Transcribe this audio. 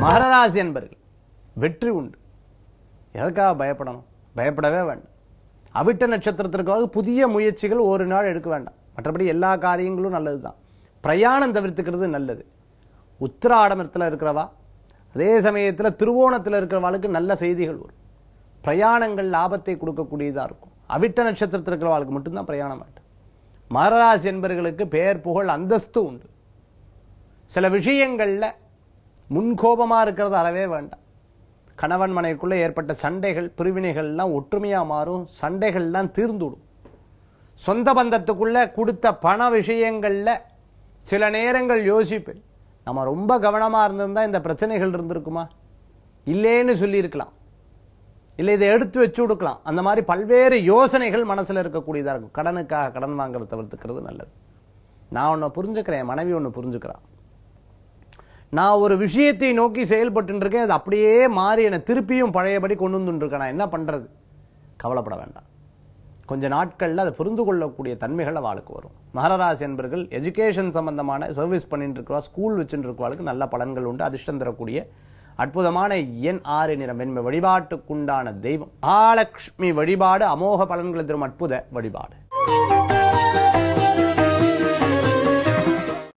மகராசி என்பர்கள் வெற்றி உண்டு எதற்காக பயப்படணும் பயப்படவே வேண்டாம் அவிட்ட நட்சத்திரத்திற்காக புதிய முயற்சிகள் ஒரு நாள் எடுக்க வேண்டாம் மற்றபடி எல்லா காரியங்களும் நல்லதுதான் பிரயாணம் தவிர்த்துக்கிறது நல்லது உத்திராடமத்தில் இருக்கிறவா அதே சமயத்துல திருவோணத்துல இருக்கிறவாளுக்கு நல்ல செய்திகள் வரும் பிரயாணங்கள் லாபத்தை கொடுக்கக்கூடியதா இருக்கும் அவிட்ட நட்சத்திரத்தில் இருக்கிறவாளுக்கு மட்டும்தான் பிரயாணம் வேண்டாம் மகராசி என்பர்களுக்கு பெயர் புகழ் அந்தஸ்து உண்டு சில விஷயங்கள்ல முன்கோபமா இருக்கிறது அறவே வேண்டாம் கணவன் மனைவிக்குள்ள ஏற்பட்ட சண்டைகள் பிரிவினைகள்லாம் ஒற்றுமையா மாறும் சண்டைகள்லாம் தீர்ந்துடும் சொந்த பந்தத்துக்குள்ள கொடுத்த பண விஷயங்கள்ல சில நேரங்கள் யோசிப்பேன் நம்ம ரொம்ப கவனமா இருந்திருந்தா இந்த பிரச்சனைகள் இருந்திருக்குமா இல்லேன்னு சொல்லியிருக்கலாம் இல்லை இதை எடுத்து வச்சு கொடுக்கலாம் அந்த மாதிரி பல்வேறு யோசனைகள் மனசுல இருக்கக்கூடியதா இருக்கும் கடனுக்காக கடன் வாங்குறத தவிர்த்துக்கிறது நல்லது நான் ஒண்ணு புரிஞ்சுக்கிறேன் என் மனைவி ஒண்ணு புரிஞ்சுக்கிறான் நான் ஒரு விஷயத்தை நோக்கி செயல்பட்டு இருக்கேன் அது அப்படியே மாறி என்னை திருப்பியும் பழையபடி கொண்டு வந்துட்டு இருக்கேன் நான் என்ன பண்றது கவலைப்பட வேண்டாம் கொஞ்ச நாட்கள்ல அதை புரிந்து கொள்ளக்கூடிய தன்மைகள் அவளுக்கு வரும் மகரராசி என்பர்கள் எஜுகேஷன் சம்பந்தமான சர்வீஸ் பண்ணிட்டு இருக்கவா ஸ்கூல் வச்சுட்டு இருக்கவாளுக்கு நல்ல பலன்கள் உண்டு அதிர்ஷ்டம் தரக்கூடிய அற்புதமான எண் ஆறு நிறம் என்ப வழிபாட்டுக்குண்டான தெய்வம் மகாலட்சுமி வழிபாடு அமோக பலன்களை தரும் அற்புத வழிபாடு